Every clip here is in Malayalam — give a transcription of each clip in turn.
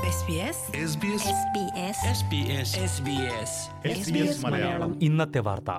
SBS SBS SBS മലയാളം ഇന്നത്തെ വാർത്ത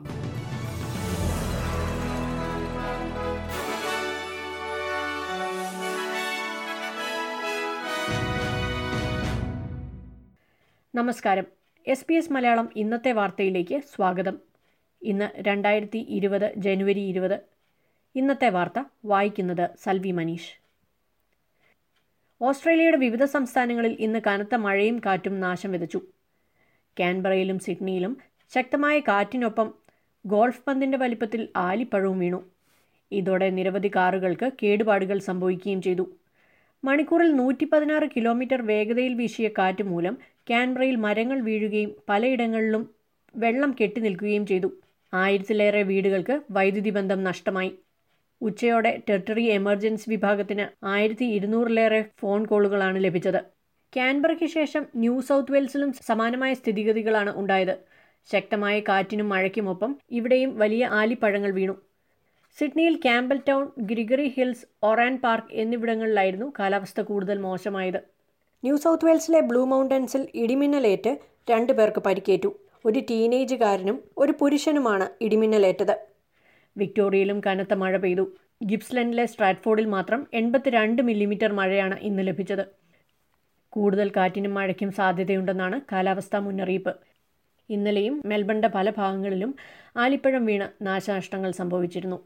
നമസ്കാരം എസ് പി എസ് മലയാളം ഇന്നത്തെ വാർത്തയിലേക്ക് സ്വാഗതം ഇന്ന് രണ്ടായിരത്തി ഇരുപത് ജനുവരി ഇരുപത് ഇന്നത്തെ വാർത്ത വായിക്കുന്നത് സൽവി മനീഷ് ഓസ്ട്രേലിയയുടെ വിവിധ സംസ്ഥാനങ്ങളിൽ ഇന്ന് കനത്ത മഴയും കാറ്റും നാശം വിതച്ചു കാൻബറയിലും സിഡ്നിയിലും ശക്തമായ കാറ്റിനൊപ്പം ഗോൾഫ് പന്തിന്റെ വലിപ്പത്തിൽ ആലിപ്പഴവും വീണു ഇതോടെ നിരവധി കാറുകൾക്ക് കേടുപാടുകൾ സംഭവിക്കുകയും ചെയ്തു മണിക്കൂറിൽ നൂറ്റി പതിനാറ് കിലോമീറ്റർ വേഗതയിൽ വീശിയ കാറ്റ് മൂലം കാൻബ്രയിൽ മരങ്ങൾ വീഴുകയും പലയിടങ്ങളിലും വെള്ളം കെട്ടി നിൽക്കുകയും ചെയ്തു ആയിരത്തിലേറെ വീടുകൾക്ക് വൈദ്യുതി ബന്ധം നഷ്ടമായി ഉച്ചയോടെ ടെറിട്ടറി എമർജൻസി വിഭാഗത്തിന് ആയിരത്തി ഇരുന്നൂറിലേറെ ഫോൺ കോളുകളാണ് ലഭിച്ചത് കാൻബറയ്ക്ക് ശേഷം ന്യൂ സൗത്ത് വെയിൽസിലും സമാനമായ സ്ഥിതിഗതികളാണ് ഉണ്ടായത് ശക്തമായ കാറ്റിനും മഴയ്ക്കുമൊപ്പം ഇവിടെയും വലിയ ആലിപ്പഴങ്ങൾ വീണു സിഡ്നിയിൽ Campbelltown Gregory Hills Oran Park എന്നിവിടങ്ങളിലായിരുന്നു കാലാവസ്ഥ കൂടുതൽ മോശമായത് ന്യൂ സൗത്ത് വെയിൽസിലെ ബ്ലൂ മൗണ്ടൻസിൽ ഇടിമിന്നലേറ്റ് രണ്ടു പേർക്ക് പരിക്കേറ്റു ഒരു ടീനേജുകാരനും ഒരു പുരുഷനുമാണ് ഇടിമിന്നലേറ്റത് വിക്ടോറിയയിലും കനത്ത മഴ പെയ്തു ഗിപ്സ്ലൻഡിലെ സ്ട്രാറ്റ്ഫോർഡിൽ മാത്രം എൺപത്തിരണ്ട് മില്ലിമീറ്റർ മഴയാണ് ഇന്ന് ലഭിച്ചത് കൂടുതൽ കാറ്റിനും മഴയ്ക്കും സാധ്യതയുണ്ടെന്നാണ് കാലാവസ്ഥാ മുന്നറിയിപ്പ് ഇന്നലെയും മെൽബണിന്റെ പല ഭാഗങ്ങളിലും ആലിപ്പഴം വീണ് നാശനഷ്ടങ്ങൾ സംഭവിച്ചിരുന്നു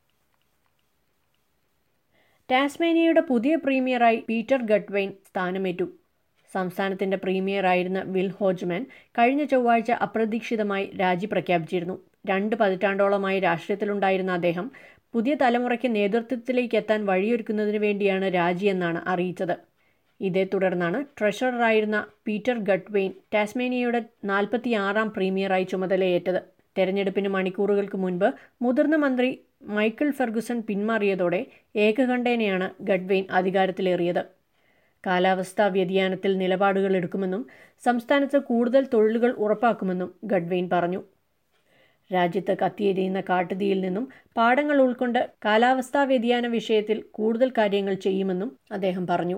ടാസ്മേനിയയുടെ പുതിയ പ്രീമിയറായി പീറ്റർ ഗഡ്വെയിൻ സ്ഥാനമേറ്റു സംസ്ഥാനത്തിന്റെ പ്രീമിയറായിരുന്ന വിൽ ഹോജ്മാൻ കഴിഞ്ഞ ചൊവ്വാഴ്ച അപ്രതീക്ഷിതമായി രാജി പ്രഖ്യാപിച്ചിരുന്നു രണ്ട് പതിറ്റാണ്ടോളമായി രാഷ്ട്രീയത്തിലുണ്ടായിരുന്ന അദ്ദേഹം പുതിയ തലമുറയ്ക്ക് നേതൃത്വത്തിലേക്ക് എത്താൻ വഴിയൊരുക്കുന്നതിന് വേണ്ടിയാണ് രാജിയെന്നാണ് അറിയിച്ചത് ഇതേ തുടർന്നാണ് ട്രഷററായിരുന്ന പീറ്റർ ഗഡ്വെയിൻ ടാസ്മേനിയയുടെ നാൽപ്പത്തിയാറാം പ്രീമിയറായി ചുമതലയേറ്റത് തെരഞ്ഞെടുപ്പിന് മണിക്കൂറുകൾക്ക് മുൻപ് മുതിർന്ന മന്ത്രി മൈക്കിൾ ഫെർഗുസൺ പിന്മാറിയതോടെ ഏകകണ്ഠേനയാണ് ഗഡ്വെയിൻ അധികാരത്തിലേറിയത് കാലാവസ്ഥാ വ്യതിയാനത്തിൽ നിലപാടുകൾ എടുക്കുമെന്നും സംസ്ഥാനത്ത് കൂടുതൽ തൊഴിലുകൾ ഉറപ്പാക്കുമെന്നും ഗഡ്വെയിൻ പറഞ്ഞു രാജ്യത്ത് കത്തിയെരിയുന്ന കാട്ടുതീയിൽ നിന്നും പാഠങ്ങൾ ഉൾക്കൊണ്ട് കാലാവസ്ഥാ വ്യതിയാന വിഷയത്തിൽ കൂടുതൽ കാര്യങ്ങൾ ചെയ്യുമെന്നും അദ്ദേഹം പറഞ്ഞു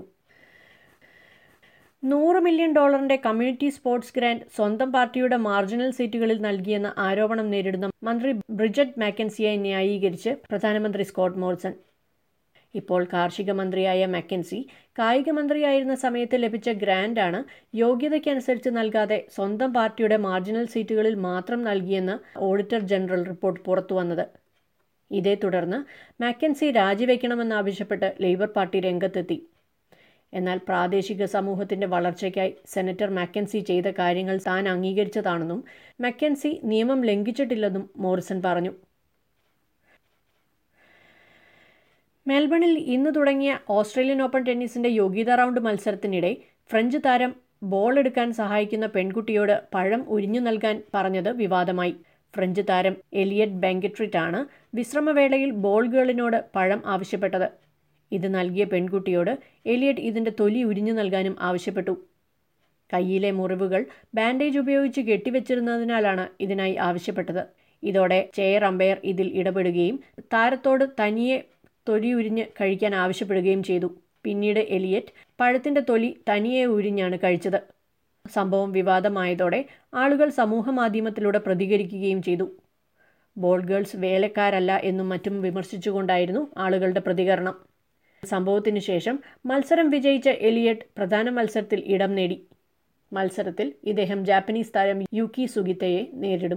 നൂറ് മില്യൺ ഡോളറിന്റെ കമ്മ്യൂണിറ്റി സ്പോർട്സ് ഗ്രാന്റ് സ്വന്തം പാർട്ടിയുടെ മാർജിനൽ സീറ്റുകളിൽ നൽകിയെന്ന ആരോപണം നേരിടുന്ന മന്ത്രി ബ്രിജറ്റ് മാക്കൻസിയെ ന്യായീകരിച്ച് പ്രധാനമന്ത്രി സ്കോട്ട് മോറിസൺ ഇപ്പോൾ കാർഷിക മന്ത്രിയായ മക്കൻസി കായിക മന്ത്രിയായിരുന്ന സമയത്ത് ലഭിച്ച ഗ്രാന്റാണ് യോഗ്യതയ്ക്കനുസരിച്ച് നൽകാതെ സ്വന്തം പാർട്ടിയുടെ മാർജിനൽ സീറ്റുകളിൽ മാത്രം നൽകിയെന്ന് ഓഡിറ്റർ ജനറൽ റിപ്പോർട്ട് പുറത്തുവന്നത് ഇതേ തുടർന്ന് മാക്കൻസി രാജിവെക്കണമെന്നാവശ്യപ്പെട്ട് ലേബർ പാർട്ടി രംഗത്തെത്തി എന്നാൽ പ്രാദേശിക സമൂഹത്തിന്റെ വളർച്ചയ്ക്കായി സെനറ്റർ മക്കൻസി ചെയ്ത കാര്യങ്ങൾ താൻ അംഗീകരിച്ചതാണെന്നും മക്കൻസി നിയമം ലംഘിച്ചിട്ടില്ലെന്നും മോറിസൺ പറഞ്ഞു മെൽബണിൽ ഇന്ന് തുടങ്ങിയ ഓസ്ട്രേലിയൻ ഓപ്പൺ ടെന്നീസിന്റെ യോഗ്യതാ റൗണ്ട് മത്സരത്തിനിടെ ഫ്രഞ്ച് താരം ബോൾ എടുക്കാൻ സഹായിക്കുന്ന പെൺകുട്ടിയോട് പഴം ഉരിഞ്ഞു നൽകാൻ പറഞ്ഞത് വിവാദമായി ഫ്രഞ്ച് താരം എലിയറ്റ് ബെങ്കട്രിറ്റ് ആണ് വിശ്രമവേളയിൽ ബോൾ ഗേളിനോട് പഴം ആവശ്യപ്പെട്ടത് ഇത് നൽകിയ പെൺകുട്ടിയോട് എലിയറ്റ് ഇതിന്റെ തൊലി ഉരിഞ്ഞു നൽകാനും ആവശ്യപ്പെട്ടു കയ്യിലെ മുറിവുകൾ ബാൻഡേജ് ഉപയോഗിച്ച് കെട്ടിവെച്ചിരുന്നതിനാലാണ് ഇതിനായി ആവശ്യപ്പെട്ടത് ഇതോടെ ചെയർ അമ്പയർ ഇതിൽ ഇടപെടുകയും താരത്തോട് തനിയെ തൊലി ഉരിഞ്ഞ് കഴിക്കാൻ ആവശ്യപ്പെടുകയും ചെയ്തു പിന്നീട് എലിയറ്റ് പഴത്തിന്റെ തൊലി തനിയെ ഉരിഞ്ഞാണ് കഴിച്ചത് സംഭവം വിവാദമായതോടെ ആളുകൾ സമൂഹമാധ്യമത്തിലൂടെ പ്രതികരിക്കുകയും ചെയ്തു ബോൾ ഗേൾസ് വേലക്കാരല്ല എന്നും മറ്റും വിമർശിച്ചുകൊണ്ടായിരുന്നു ആളുകളുടെ പ്രതികരണം സംഭവത്തിനു ശേഷം മത്സരം വിജയിച്ച എലിയറ്റ് പ്രധാന മത്സരത്തിൽ ഇടം നേടി മത്സരത്തിൽ ഇദ്ദേഹം ജാപ്പനീസ് താരം യുക്കി സുഗിത്തയെ നേരിടും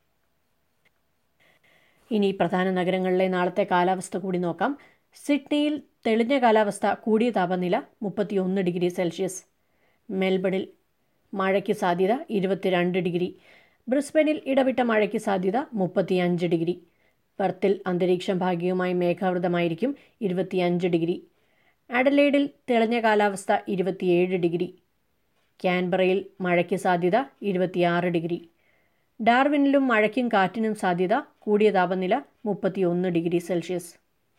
ഇനി പ്രധാന നഗരങ്ങളിലെ നാളത്തെ കാലാവസ്ഥ കൂടി നോക്കാം സിഡ്നിയിൽ തെളിഞ്ഞ കാലാവസ്ഥ കൂടിയ താപനില മുപ്പത്തിയൊന്ന് ഡിഗ്രി സെൽഷ്യസ് മെൽബണിൽ മഴയ്ക്ക് സാധ്യത ഇരുപത്തിരണ്ട് ഡിഗ്രി ബ്രിസ്ബനിൽ ഇടവിട്ട മഴയ്ക്ക് സാധ്യത മുപ്പത്തിയഞ്ച് ഡിഗ്രി പെർത്തിൽ അന്തരീക്ഷം ഭാഗികമായി മേഘാവൃതമായിരിക്കും ഇരുപത്തിയഞ്ച് ഡിഗ്രി അഡലേഡിൽ തെളിഞ്ഞ കാലാവസ്ഥ ഇരുപത്തിയേഴ് ഡിഗ്രി ക്യാൻബറയിൽ മഴയ്ക്ക് സാധ്യത ഇരുപത്തിയാറ് ഡിഗ്രി ഡാർവിനിലും മഴയ്ക്കും കാറ്റിനും സാധ്യത കൂടിയ താപനില മുപ്പത്തിയൊന്ന് ഡിഗ്രി സെൽഷ്യസ്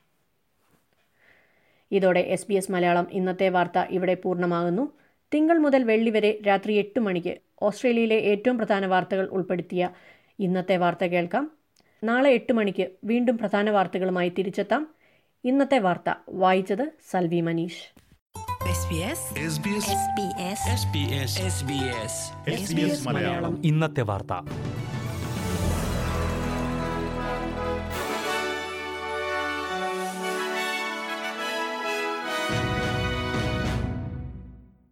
ഇതോടെ എസ് ബി എസ് മലയാളം ഇന്നത്തെ വാർത്ത ഇവിടെ പൂർണ്ണമാകുന്നു തിങ്കൾ മുതൽ വെള്ളി വരെ രാത്രി എട്ട് മണിക്ക് ഓസ്ട്രേലിയയിലെ ഏറ്റവും പ്രധാന വാർത്തകൾ ഉൾപ്പെടുത്തിയ ഇന്നത്തെ വാർത്ത കേൾക്കാം നാളെ എട്ട് മണിക്ക് വീണ്ടും പ്രധാന വാർത്തകളുമായി തിരിച്ചെത്താം ഇന്നത്തെ വാർത്ത വായിച്ചത് Salvi Manish SBS SBS SBS SBS Malayalam ഇന്നത്തെ വാർത്ത